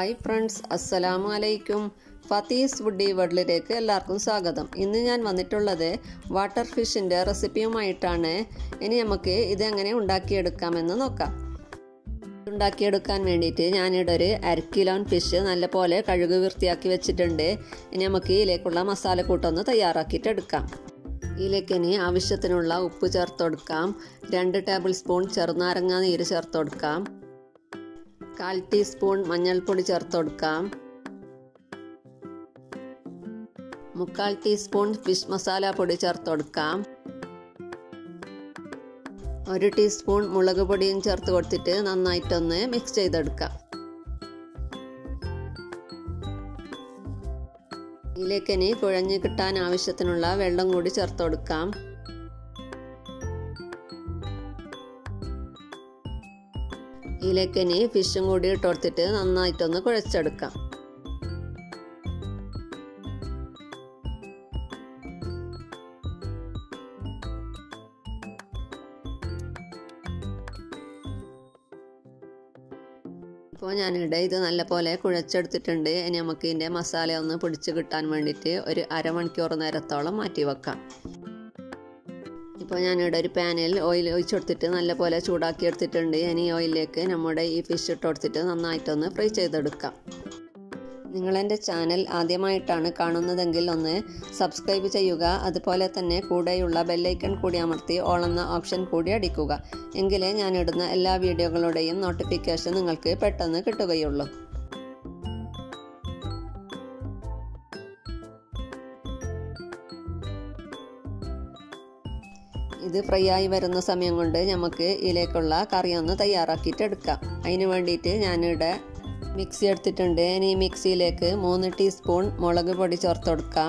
hi friends അസ്സലാമു അലൈക്കും ഫത്തീസ് woody വേൾഡിലേക്ക് എല്ലാവർക്കും സ്വാഗതം ഇന്ന് ഞാൻ വന്നിട്ടുള്ളത് വാട്ടർ ഫിഷിൻ്റെ റെസിപ്പിയുമായിട്ടാണ് ഇനി നമുക്ക് ഇതെങ്ങനെ ഉണ്ടാക്കിയെടുക്കാമെന്ന് നോക്കാം ഉണ്ടാക്കിയെടുക്കാൻ വേണ്ടിയിട്ട് ഞാനിവിടെ ഒരു അര കിലോൻ ഫിഷ് നല്ലപോലെ കഴുകു വൃത്തിയാക്കി വെച്ചിട്ടുണ്ട് ഇനി നമുക്ക് ഇതിലേക്കുള്ള മസാലക്കൂട്ടൊന്ന് തയ്യാറാക്കിയിട്ട് എടുക്കാം ഇതിലേക്ക് ഇനി ആവശ്യത്തിനുള്ള ഉപ്പ് ചേർത്ത് കൊടുക്കാം രണ്ട് ടേബിൾ സ്പൂൺ ചെറുനാരങ്ങ നീര് ചേർത്ത് കൊടുക്കാം കാൽ ടീസ്പൂൺ മഞ്ഞൾപ്പൊടി ചേർത്ത് കൊടുക്കാം മുക്കാൽ ടീസ്പൂൺ ഫിഷ് മസാല പൊടി ചേർത്ത് കൊടുക്കാം ഒരു ടീസ്പൂൺ മുളക് പൊടിയും ചേർത്ത് കൊടുത്തിട്ട് നന്നായിട്ടൊന്ന് മിക്സ് ചെയ്തെടുക്കാം ഇതിലേക്ക് ഇനി കുഴഞ്ഞ് കിട്ടാൻ ആവശ്യത്തിനുള്ള വെള്ളം കൂടി ചേർത്ത് കൊടുക്കാം ഇതിലേക്ക് ഇനി ഫിഷും കൂടി ഇട്ട് കൊടുത്തിട്ട് നന്നായിട്ടൊന്ന് കുഴച്ചെടുക്കാം ഇപ്പോൾ ഞാനിവിടെ ഇത് നല്ലപോലെ കുഴച്ചെടുത്തിട്ടുണ്ട് ഇനി നമുക്ക് ഇതിൻ്റെ മസാല ഒന്ന് പിടിച്ച് കിട്ടാൻ വേണ്ടിയിട്ട് ഒരു അരമണിക്കൂർ നേരത്തോളം മാറ്റി വെക്കാം ഇപ്പോൾ ഞാനിവിടെ ഒരു പാനിൽ ഓയിൽ ഒഴിച്ചു കൊടുത്തിട്ട് നല്ലപോലെ ചൂടാക്കി എടുത്തിട്ടുണ്ട് ഇനി ഓയിലിലേക്ക് നമ്മുടെ ഈ ഫിഷ് ഇട്ട് കൊടുത്തിട്ട് നന്നായിട്ടൊന്ന് ഫ്രൈ ചെയ്തെടുക്കാം നിങ്ങൾ എൻ്റെ ചാനൽ ആദ്യമായിട്ടാണ് കാണുന്നതെങ്കിൽ ഒന്ന് സബ്സ്ക്രൈബ് ചെയ്യുക അതുപോലെ തന്നെ കൂടെയുള്ള ബെല്ലൈക്കൺ കൂടി അമർത്തി ഓൾ എന്ന ഓപ്ഷൻ കൂടി അടിക്കുക എങ്കിലേ ഞാനിടുന്ന എല്ലാ വീഡിയോകളുടെയും നോട്ടിഫിക്കേഷൻ നിങ്ങൾക്ക് പെട്ടെന്ന് കിട്ടുകയുള്ളൂ ഇത് ഫ്രൈ ആയി വരുന്ന സമയം കൊണ്ട് നമുക്ക് ഇതിലേക്കുള്ള കറി ഒന്ന് തയ്യാറാക്കിയിട്ട് എടുക്കാം അതിന് വേണ്ടിയിട്ട് ഞാനിവിടെ മിക്സി എടുത്തിട്ടുണ്ട് ഇനി മിക്സിയിലേക്ക് മൂന്ന് ടീസ്പൂൺ മുളക് പൊടി ചേർത്ത് കൊടുക്കാം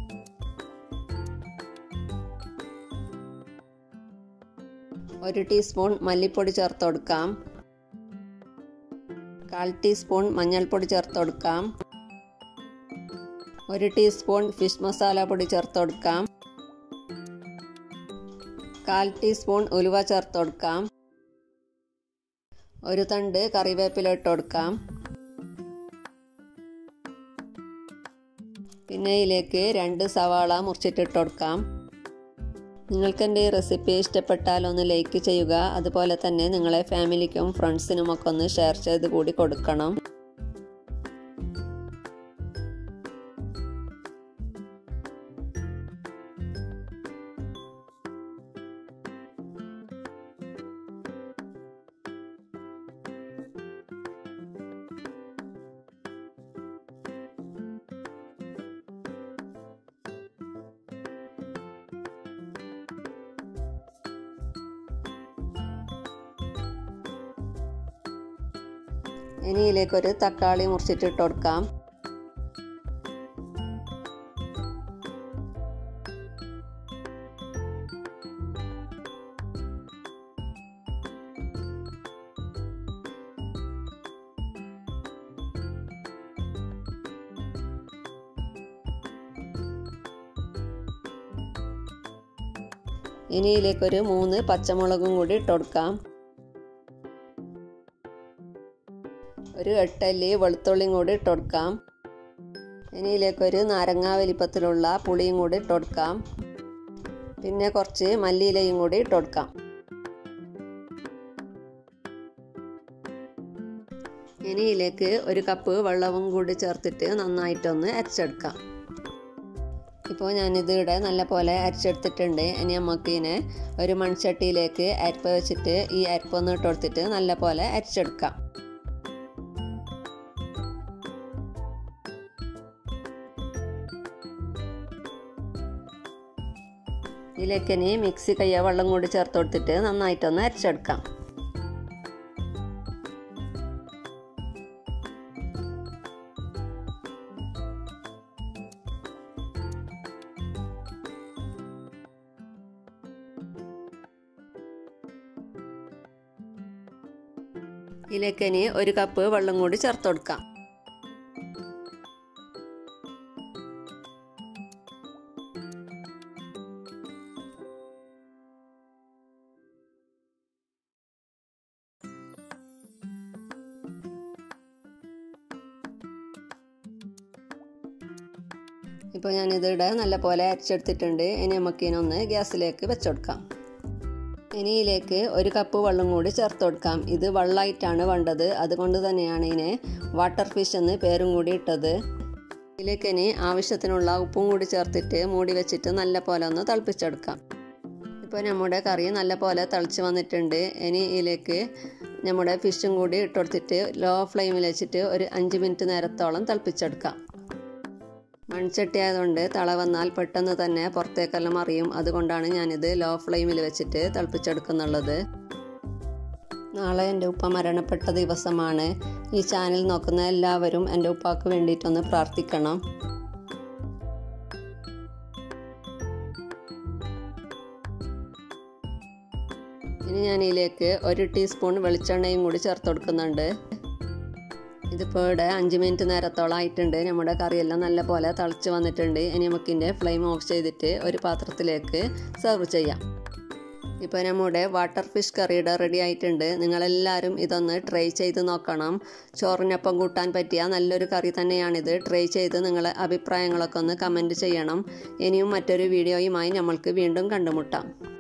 ഒരു ടീസ്പൂൺ മല്ലിപ്പൊടി ചേർത്ത് കൊടുക്കാം കാൽ ടീസ്പൂൺ മഞ്ഞൾപ്പൊടി ചേർത്ത് കൊടുക്കാം ഒരു ടീസ്പൂൺ ഫിഷ് മസാല പൊടി ചേർത്ത് കൊടുക്കാം കാൽ ടീസ്പൂൺ ഉലുവ ചേർത്ത് കൊടുക്കാം ഒരു തണ്ട് കറിവേപ്പില ഇട്ട് കൊടുക്കാം പിന്നെ ഇതിലേക്ക് രണ്ട് സവാള മുറിച്ചിട്ടിട്ട് കൊടുക്കാം നിങ്ങൾക്ക് എൻ്റെ ഈ റെസിപ്പി ഇഷ്ടപ്പെട്ടാൽ ഒന്ന് ലൈക്ക് ചെയ്യുക അതുപോലെ തന്നെ നിങ്ങളെ ഫാമിലിക്കും ഫ്രണ്ട്സിനും ഒക്കെ ഒന്ന് ഷെയർ ചെയ്ത് കൂടി കൊടുക്കണം ഇനി ഇതിലേക്കൊരു തക്കാളി മുറിച്ചിട്ട് ഇട്ട് കൊടുക്കാം ഇനി ഇതിലേക്കൊരു മൂന്ന് പച്ചമുളകും കൂടി ഇട്ട് കൊടുക്കാം ഒരു എട്ടല്ലി വെളുത്തുള്ളിയും കൂടി ഇട്ട് കൊടുക്കാം ഇനി ഇതിലേക്കൊരു നാരങ്ങ വലിപ്പത്തിലുള്ള പുളിയും കൂടി ഇട്ട് കൊടുക്കാം പിന്നെ കുറച്ച് മല്ലിയിലയും കൂടി ഇട്ട് കൊടുക്കാം ഇനി ഇതിലേക്ക് ഒരു കപ്പ് വെള്ളവും കൂടി ചേർത്തിട്ട് നന്നായിട്ടൊന്ന് അരച്ചെടുക്കാം ഇപ്പോൾ ഞാനിത് ഇവിടെ നല്ല പോലെ അരച്ചെടുത്തിട്ടുണ്ട് ഇനി നമുക്ക് ഇതിനെ ഒരു മൺചട്ടിയിലേക്ക് അരിപ്പ വെച്ചിട്ട് ഈ അരിപ്പൊന്ന് ഇട്ട് കൊടുത്തിട്ട് നല്ല പോലെ അരച്ചെടുക്കാം ഇതിലേക്ക് ഇനി മിക്സി കയ്യ വെള്ളം കൂടി ചേർത്ത് കൊടുത്തിട്ട് നന്നായിട്ടൊന്ന് അരച്ചെടുക്കാം ഇതിലേക്ക് ഇനി ഒരു കപ്പ് വെള്ളം കൂടി ചേർത്ത് കൊടുക്കാം ഇപ്പോൾ ഞാനിതിവിടെ നല്ല പോലെ അരച്ചെടുത്തിട്ടുണ്ട് ഇനി നമുക്ക് ഇതിനൊന്ന് ഗ്യാസിലേക്ക് വെച്ചെടുക്കാം ഇനി ഇതിലേക്ക് ഒരു കപ്പ് വെള്ളം കൂടി ചേർത്ത് കൊടുക്കാം ഇത് വെള്ളമായിട്ടാണ് വേണ്ടത് അതുകൊണ്ട് തന്നെയാണ് ഇതിനെ വാട്ടർ ഫിഷ് എന്ന് പേരും കൂടി ഇട്ടത് ഇതിലേക്ക് ഇനി ആവശ്യത്തിനുള്ള ഉപ്പും കൂടി ചേർത്തിട്ട് മൂടി വെച്ചിട്ട് നല്ല പോലെ ഒന്ന് തിളപ്പിച്ചെടുക്കാം ഇപ്പോൾ നമ്മുടെ കറി നല്ല പോലെ തിളച്ച് വന്നിട്ടുണ്ട് ഇനി ഇതിലേക്ക് നമ്മുടെ ഫിഷും കൂടി ഇട്ടുകൊടുത്തിട്ട് ലോ ഫ്ലെയിമിൽ വെച്ചിട്ട് ഒരു അഞ്ച് മിനിറ്റ് നേരത്തോളം തിളപ്പിച്ചെടുക്കാം മൺചട്ടി ആയതുകൊണ്ട് തള വന്നാൽ പെട്ടെന്ന് തന്നെ പുറത്തേക്കെല്ലാം അറിയും അതുകൊണ്ടാണ് ഞാനിത് ലോ ഫ്ലെയിമിൽ വെച്ചിട്ട് തിളപ്പിച്ചെടുക്കുന്നുള്ളത് നാളെ എൻ്റെ ഉപ്പ മരണപ്പെട്ട ദിവസമാണ് ഈ ചാനൽ നോക്കുന്ന എല്ലാവരും എൻ്റെ ഉപ്പാക്ക് വേണ്ടിയിട്ടൊന്ന് പ്രാർത്ഥിക്കണം ഇനി ഞാൻ ഇതിലേക്ക് ഒരു ടീസ്പൂൺ വെളിച്ചെണ്ണയും കൂടി ചേർത്ത് കൊടുക്കുന്നുണ്ട് ഇതിപ്പോൾ ഇവിടെ അഞ്ച് മിനിറ്റ് നേരത്തോളം ആയിട്ടുണ്ട് നമ്മുടെ കറിയെല്ലാം നല്ല പോലെ തിളച്ച് വന്നിട്ടുണ്ട് ഇനി നമുക്കിൻ്റെ ഫ്ലെയിം ഓഫ് ചെയ്തിട്ട് ഒരു പാത്രത്തിലേക്ക് സെർവ് ചെയ്യാം ഇപ്പോൾ നമ്മുടെ വാട്ടർ ഫിഷ് കറിയുടെ റെഡി ആയിട്ടുണ്ട് നിങ്ങളെല്ലാവരും ഇതൊന്ന് ട്രൈ ചെയ്ത് നോക്കണം ചോറിനൊപ്പം കൂട്ടാൻ പറ്റിയ നല്ലൊരു കറി തന്നെയാണിത് ട്രൈ ചെയ്ത് നിങ്ങളെ അഭിപ്രായങ്ങളൊക്കെ ഒന്ന് കമൻറ്റ് ചെയ്യണം ഇനിയും മറ്റൊരു വീഡിയോയുമായി നമ്മൾക്ക് വീണ്ടും കണ്ടുമുട്ടാം